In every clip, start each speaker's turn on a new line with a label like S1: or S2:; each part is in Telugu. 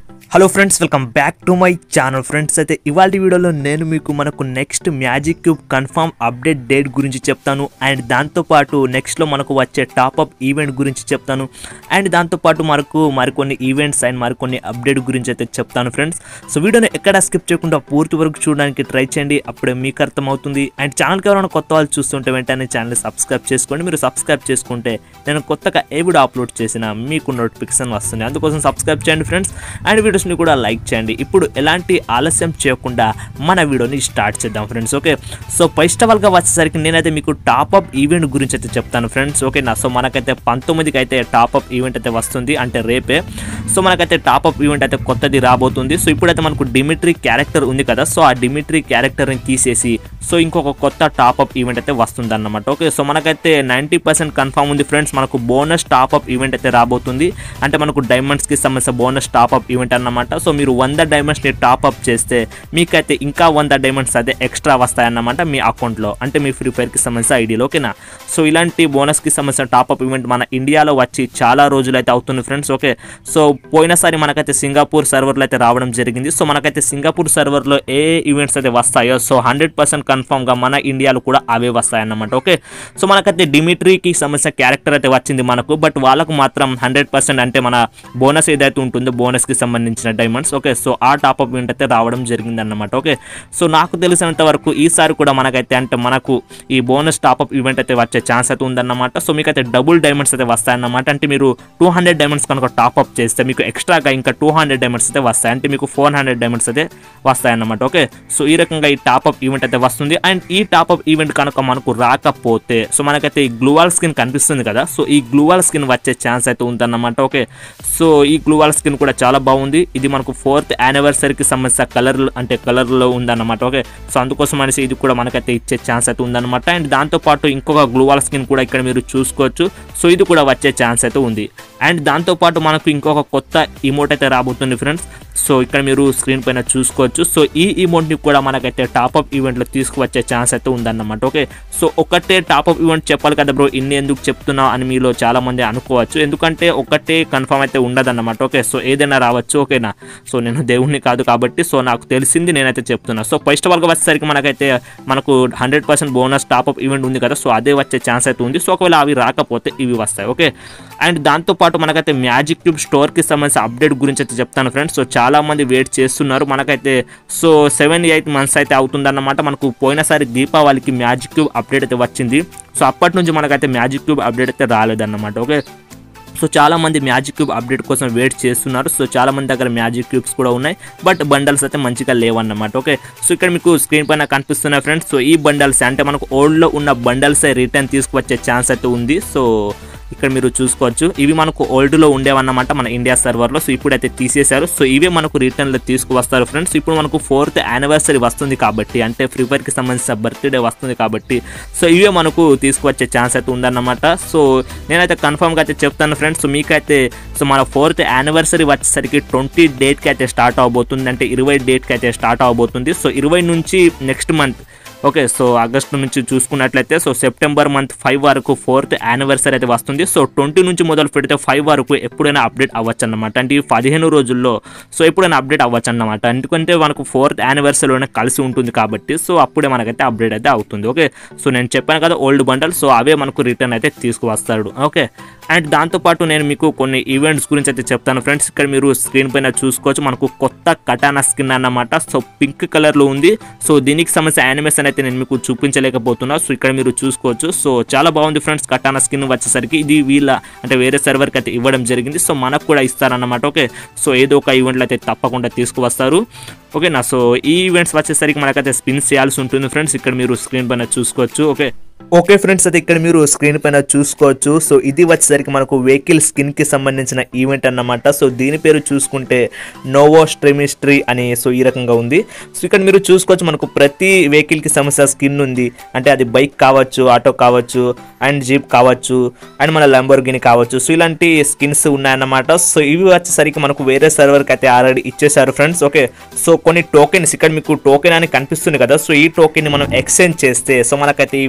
S1: hello friends welcome back to my channel friends అయితే ఇవాళ వీడియోలో నేను మీకు మనకు next magic cube confirm update date గురించి చెప్తాను అండ్ దాంతోపాటు నెక్స్ట్లో మనకు వచ్చే టాప్అప్ ఈవెంట్ గురించి చెప్తాను అండ్ దాంతోపాటు మనకు మరికొన్ని ఈవెంట్స్ అండ్ మరికొన్ని అప్డేట్ గురించి అయితే చెప్తాను ఫ్రెండ్స్ సో వీడియోని ఎక్కడ స్కిప్ చేయకుండా పూర్తి వరకు చూడడానికి ట్రై చేయండి అప్పుడే మీకు అర్థమవుతుంది అండ్ ఛానల్కి ఎవరైనా కొత్త వాళ్ళు చూస్తుంటే వెంటనే ఛానల్ సబ్స్క్రైబ్ చేసుకోండి మీరు సబ్స్క్రైబ్ చేసుకుంటే నేను కొత్తగా ఏ వీడియో అప్లోడ్ చేసినా మీకు నోటిఫికేషన్ వస్తుంది అందుకోసం సబ్స్క్రైబ్ చేయండి ఫ్రెండ్స్ అండ్ వీడియోస్ని కూడా లైక్ చేయండి ఇప్పుడు ఎలాంటి ఆలస్యం చేయకుండా మన వీడియోని స్టార్ట్ చేద్దాం friends okay so first of ఆల్గా వచ్చేసరికి నేనైతే మీకు టాప్అప్ ఈవెంట్ గురించి అయితే చెప్తాను ఫ్రెండ్స్ ఓకేనా సో మనకైతే పంతొమ్మిదికి అయితే టాప్అప్ ఈవెంట్ అయితే వస్తుంది అంటే రేపే సో మనకైతే టాప్అప్ ఈవెంట్ అయితే కొత్తది రాబోతుంది సో ఇప్పుడైతే మనకు డిమిట్రీ క్యారెక్టర్ ఉంది కదా సో ఆ డిమిట్రీ క్యారెక్టర్ని తీసేసి సో ఇంకొక కొత్త టాప్అప్ ఈవెంట్ అయితే వస్తుంది అన్నమాట ఓకే సో మనకైతే నైంటీ పర్సెంట్ కన్ఫర్మ్ ఉంది ఫ్రెండ్స్ మనకు బోనస్ టాప్అప్ ఈవెంట్ అయితే రాబోతుంది అంటే మనకు డైమండ్స్కి సంబంధించిన బోనస్ టాప్అప్ ఈవెంట్ అన్నమాట సో మీరు వంద డైమండ్స్ని టాప్అప్ చేస్తే మీకైతే ఇంకా వంద డైమండ్స్ అయితే ఎక్స్ట్రా వస్తాయన్నమాట మీ అకౌంట్లో అంటే మీ ఫ్రీ ఫైర్కి సంబంధించిన ఐడియాలో ఓకేనా సో ఇలాంటి బోనస్కి సంబంధించిన టాప్అప్ ఈవెంట్ మన ఇండియాలో వచ్చి చాలా రోజులు అయితే అవుతుంది ఫ్రెండ్స్ ఓకే సో పోయినసారి మనకైతే సింగపూర్ సర్వర్లో అయితే రావడం జరిగింది సో మనకైతే సింగపూర్ సర్వర్లో ఏ ఈవెంట్స్ అయితే వస్తాయో సో హండ్రెడ్ పర్సెంట్ కన్ఫామ్గా మన ఇండియాలో కూడా అవే వస్తాయన్నమాట ఓకే సో మనకైతే డిమిట్రీకి సంబంధించిన క్యారెక్టర్ అయితే వచ్చింది మనకు బట్ వాళ్ళకు మాత్రం హండ్రెడ్ పర్సెంట్ అంటే మన బోనస్ ఏదైతే ఉంటుందో బోనస్కి సంబంధించిన డైమండ్స్ ఓకే సో ఆ టాప్అప్ ఈవెంట్ అయితే రావడం జరిగింది అన్నమాట ఓకే సో నాకు తెలిసినంత వరకు ఈసారి కూడా మనకైతే అంటే మనకు ఈ బోనస్ టాప్అప్ ఈవెంట్ అయితే వచ్చే ఛాన్స్ అయితే ఉందన్నమాట సో మీకు అయితే డబుల్ డైమండ్స్ అయితే వస్తాయన్నమాట అంటే మీరు టూ హండ్రెడ్ డైమండ్స్ కనుక టాప్అప్ చేస్తే మీకు ఎక్స్ట్రాగా ఇంకా టూ హండ్రెడ్ డైమండ్స్ అయితే వస్తాయి అంటే మీకు ఫోర్ హండ్రెడ్ డైమండ్స్ అయితే వస్తాయన్నమాట ఓకే సో ఈ రకంగా ఈ టాప్అప్ ఈవెంట్ అయితే వస్తుంది అండ్ ఈ టాప్అప్ ఈవెంట్ కనుక మనకు రాకపోతే సో మనకైతే ఈ గ్లూవాల్ స్కిన్ కనిపిస్తుంది కదా సో ఈ గ్లూవాల్ స్కిన్ వచ్చే ఛాన్స్ అయితే ఉందన్నమాట ఓకే సో ఈ గ్లూవాల్ స్కిన్ కూడా చాలా బాగుంది ఇది మనకు ఫోర్త్ యానివర్సరీకి సంబంధించిన కలర్ అంటే కలర్లో ఉందన్నమాట ఓకే సో అందుకోసం అనేసి ఇది కూడా మనకైతే ఇచ్చే ఛాన్స్ అయితే ఉందన్నమాట అండ్ దాంతోపాటు ఇంకొక గ్లూవాల్ స్కిన్ కూడా ఇక్కడ మీరు చూసుకోవచ్చు సో ఇది కూడా వచ్చే ఛాన్స్ అయితే ఉంది అండ్ దాంతోపాటు మనకు ఇంకొక కొత్త ఇమోట్ అయితే రాబోతుంది ఫ్రెండ్స్ సో ఇక్కడ మీరు స్క్రీన్ పైన చూసుకోవచ్చు సో ఈ ఇమౌంట్ని కూడా మనకైతే టాప్అప్ ఈవెంట్లో తీసుకువచ్చే ఛాన్స్ అయితే ఉందన్నమాట ఓకే సో ఒకటే టాప్అప్ ఈవెంట్ చెప్పాలి కదా బ్రో ఇన్ని ఎందుకు చెప్తున్నా అని మీలో చాలా మంది అనుకోవచ్చు ఎందుకంటే ఒకటే కన్ఫర్మ్ అయితే ఉండదన్నమాట ఓకే సో ఏదైనా రావచ్చు ఓకేనా సో నేను దేవుణ్ణి కాదు కాబట్టి సో నాకు తెలిసింది నేనైతే చెప్తున్నా సో ఫస్ట్ ఆఫ్ ఆల్గా వచ్చేసరికి మనకైతే మనకు hundred percent bonus top up event ఉంది కదా సో అదే వచ్చే ఛాన్స్ అయితే ఉంది సో ఒకవేళ అవి రాకపోతే ఇవి వస్తాయి ఓకే అండ్ దాంతోపాటు మనకైతే మ్యాజిక్ క్యూబ్ స్టోర్కి సంబంధించిన అప్డేట్ గురించి అయితే చెప్తాను ఫ్రెండ్స్ సో చాలా మంది వెయిట్ చేస్తున్నారు మనకైతే సో సెవెన్ ఎయిట్ మంత్స్ అయితే అవుతుందన్నమాట మనకు పోయినసారి దీపావళికి మ్యాజిక్ క్యూబ్ అప్డేట్ అయితే వచ్చింది సో అప్పటి నుంచి మనకైతే మ్యాజిక్ క్యూబ్ అప్డేట్ అయితే రాలేదన్నమాట ఓకే సో చాలా మంది మ్యాజిక్ క్యూబ్ అప్డేట్ కోసం వెయిట్ చేస్తున్నారు సో చాలా మంది దగ్గర మ్యాజిక్ క్యూబ్స్ కూడా ఉన్నాయి బట్ బండల్స్ అయితే మంచిగా లేవన్నమాట ఓకే సో ఇక్కడ మీకు స్క్రీన్ పైన కనిపిస్తున్నాయి ఫ్రెండ్స్ సో ఈ బండల్స్ అంటే మనకు ఓల్డ్లో ఉన్న బండల్స్ రిటర్న్ తీసుకువచ్చే ఛాన్స్ అయితే ఉంది సో ఇక్కడ మీరు చూసుకోవచ్చు ఇవి మనకు ఓల్డ్లో ఉండేవన్నమాట మన ఇండియా సర్వర్లో సో ఇప్పుడైతే తీసేశారు సో ఇవే మనకు రిటర్న్లో తీసుకువస్తారు ఫ్రెండ్స్ ఇప్పుడు మనకు ఫోర్త్ యానివర్సరీ వస్తుంది కాబట్టి అంటే ఫ్రీ ఫైర్కి సంబంధించిన బర్త్డే వస్తుంది కాబట్టి సో ఇవే మనకు తీసుకువచ్చే ఛాన్స్ అయితే ఉందన్నమాట సో నేనైతే కన్ఫర్మ్గా అయితే చెప్తాను ఫ్రెండ్స్ సో మీకైతే సో మన ఫోర్త్ యానివర్సరీ వచ్చేసరికి ట్వంటీ డేట్కి అయితే స్టార్ట్ అవబోతుంది అంటే ఇరవై డేట్కి అయితే స్టార్ట్ అవబోతుంది సో ఇరవై నుంచి next month okay so August నుంచి చూసుకున్నట్లయితే సో సెప్టెంబర్ మంత్ ఫైవ్ వరకు ఫోర్త్ యానివర్సరీ అయితే వస్తుంది సో ట్వంటీ నుంచి మొదలు పెడితే ఫైవ్ వరకు ఎప్పుడైనా అప్డేట్ అవ్వచ్చు అన్నమాట అంటే ఈ పదిహేను రోజుల్లో సో ఎప్పుడైనా అప్డేట్ అవ్వచ్చు అన్నమాట ఎందుకంటే మనకు ఫోర్త్ యానివర్సరీలోనే కలిసి ఉంటుంది కాబట్టి సో అప్పుడే మనకైతే అప్డేట్ అయితే అవుతుంది ఓకే సో నేను చెప్పాను కదా ఓల్డ్ బండల్ సో అవే మనకు రిటర్న్ అయితే తీసుకువస్తాడు ఓకే అండ్ దాంతోపాటు నేను మీకు కొన్ని ఈవెంట్స్ గురించి అయితే చెప్తాను ఫ్రెండ్స్ ఇక్కడ మీరు స్క్రీన్ పైన చూసుకోవచ్చు మనకు కొత్త కటానా స్కిన్ అన్నమాట సో పింక్ కలర్లో ఉంది సో దీనికి సంబంధించిన యానిమేషన్ అయితే నేను మీకు చూపించలేకపోతున్నా సో ఇక్కడ మీరు చూసుకోవచ్చు సో చాలా బాగుంది ఫ్రెండ్స్ కటానా స్కిన్ వచ్చేసరికి ఇది వీళ్ళ అంటే వేరే సర్వర్కి అయితే ఇవ్వడం జరిగింది సో మనకు కూడా ఇస్తారన్నమాట ఓకే సో ఏదో ఒక ఈవెంట్లో అయితే తప్పకుండా తీసుకువస్తారు ఓకేనా సో ఈ ఈవెంట్స్ వచ్చేసరికి మనకైతే స్పిన్ చేయాల్సి ఉంటుంది ఫ్రెండ్స్ ఇక్కడ మీరు స్క్రీన్ పైన చూసుకోవచ్చు ఓకే ఓకే ఫ్రెండ్స్ అయితే ఇక్కడ మీరు స్క్రీన్ పైన చూసుకోవచ్చు సో ఇది వచ్చేసరికి మనకు వెహికల్ స్కిన్కి సంబంధించిన ఈవెంట్ అన్నమాట సో దీని పేరు చూసుకుంటే నోవో స్ట్రెమిస్ట్రీ అని సో ఈ రకంగా ఉంది సో ఇక్కడ మీరు చూసుకోవచ్చు మనకు ప్రతి వెహికల్కి సంబంధించిన స్కిన్ ఉంది అంటే అది బైక్ కావచ్చు ఆటో కావచ్చు అండ్ జీప్ కావచ్చు అండ్ మన లంబోర్గిని కావచ్చు సో ఇలాంటి స్కిన్స్ ఉన్నాయన్నమాట సో ఇవి వచ్చేసరికి మనకు వేరే సర్వర్కి అయితే ఆల్రెడీ ఇచ్చేసారు ఫ్రెండ్స్ ఓకే సో కొన్ని టోకెన్స్ ఇక్కడ మీకు టోకెన్ అని కనిపిస్తుంది కదా సో ఈ టోకెన్ మనం ఎక్స్చేంజ్ చేస్తే సో మనకైతే ఈ వెహికల్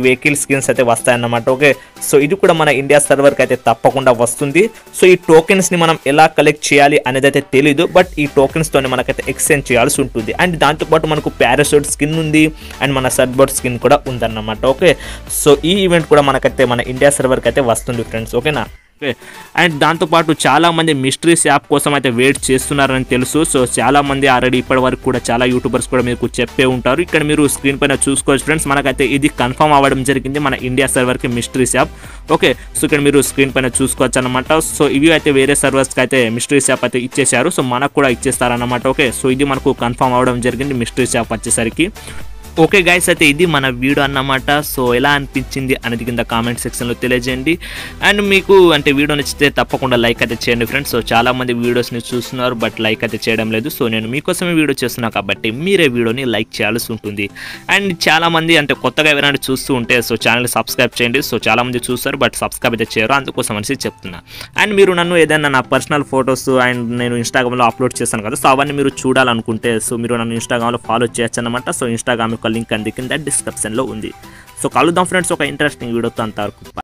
S1: స్కిన్స్ అయితే వస్తాయన్నమాట ఓకే సో ఇది కూడా మన ఇండియా సర్వర్కి అయితే తప్పకుండా వస్తుంది సో ఈ టోకెన్స్ని మనం ఎలా కలెక్ట్ చేయాలి అనేది అయితే తెలీదు బట్ ఈ టోకెన్స్తోనే మనకైతే ఎక్స్చేంజ్ చేయాల్సి ఉంటుంది అండ్ దాంతోపాటు మనకు పారాసూట్ స్కిన్ ఉంది అండ్ మన సర్బోర్డ్ స్కిన్ కూడా ఉందన్నమాట ఓకే సో ఈ ఈవెంట్ కూడా మనకైతే మన ఇండియా సర్వర్కి అయితే వస్తుంది ఫ్రెండ్స్ ఓకేనా ఓకే అండ్ దాంతోపాటు చాలామంది మిస్టరీస్ యాప్ కోసం అయితే వెయిట్ చేస్తున్నారని తెలుసు సో చాలామంది ఆల్రెడీ ఇప్పటి వరకు కూడా చాలా యూట్యూబర్స్ కూడా మీకు చెప్పే ఉంటారు ఇక్కడ మీరు స్క్రీన్ పైన చూసుకోవచ్చు ఫ్రెండ్స్ మనకైతే ఇది కన్ఫర్మ్ అవ్వడం జరిగింది మన ఇండియా సర్వర్కి మిస్టరీస్ యాప్ ఓకే సో ఇక్కడ మీరు స్క్రీన్ పైన చూసుకోవచ్చు అనమాట సో ఇవి అయితే వేరే సర్వర్స్కి అయితే మిస్టరీస్ యాప్ అయితే ఇచ్చేశారు సో మనకు కూడా ఇచ్చేస్తారన్నమాట ఓకే సో ఇది మనకు కన్ఫర్మ్ అవ్వడం జరిగింది మిస్టరీస్ యాప్ వచ్చేసరికి ఓకే గైస్ అయితే ఇది మన వీడియో అన్నమాట సో ఎలా అనిపించింది అనేది కింద కామెంట్ సెక్షన్లో తెలియజేయండి అండ్ మీకు అంటే వీడియో నచ్చితే తప్పకుండా లైక్ అయితే చేయండి ఫ్రెండ్స్ సో చాలా మంది వీడియోస్ని చూస్తున్నారు బట్ లైక్ అయితే చేయడం లేదు సో నేను మీకోసమే వీడియో చేస్తున్నా కాబట్టి మీరే వీడియోని లైక్ చేయాల్సి ఉంటుంది అండ్ చాలా మంది అంటే కొత్తగా ఎవరైనా చూస్తూ ఉంటే సో ఛానల్ సబ్స్క్రైబ్ చేయండి సో చాలా మంది చూస్తారు బట్ సబ్స్క్రైబ్ అయితే చేయరు అందుకోసం అనేసి చెప్తున్నా అండ్ మీరు నన్ను ఏదైనా నా పర్సనల్ ఫొటోస్ అండ్ నేను ఇన్స్టాగ్రామ్లో అప్లోడ్ చేస్తాను కదా సో అవన్నీ మీరు చూడాలనుకుంటే సో మీరు నన్ను ఇన్స్టాగ్రామ్లో ఫాలో చేయొచ్చు అనమాట సో ఇన్స్టాగ్రామ్ యొక్క లింక్ అంది కింద డిస్క్రిప్షన్లో ఉంది సో కలుద్దాం ఫ్రెండ్స్ ఒక ఇంట్రెస్టింగ్ వీడియోతో అంతవరకు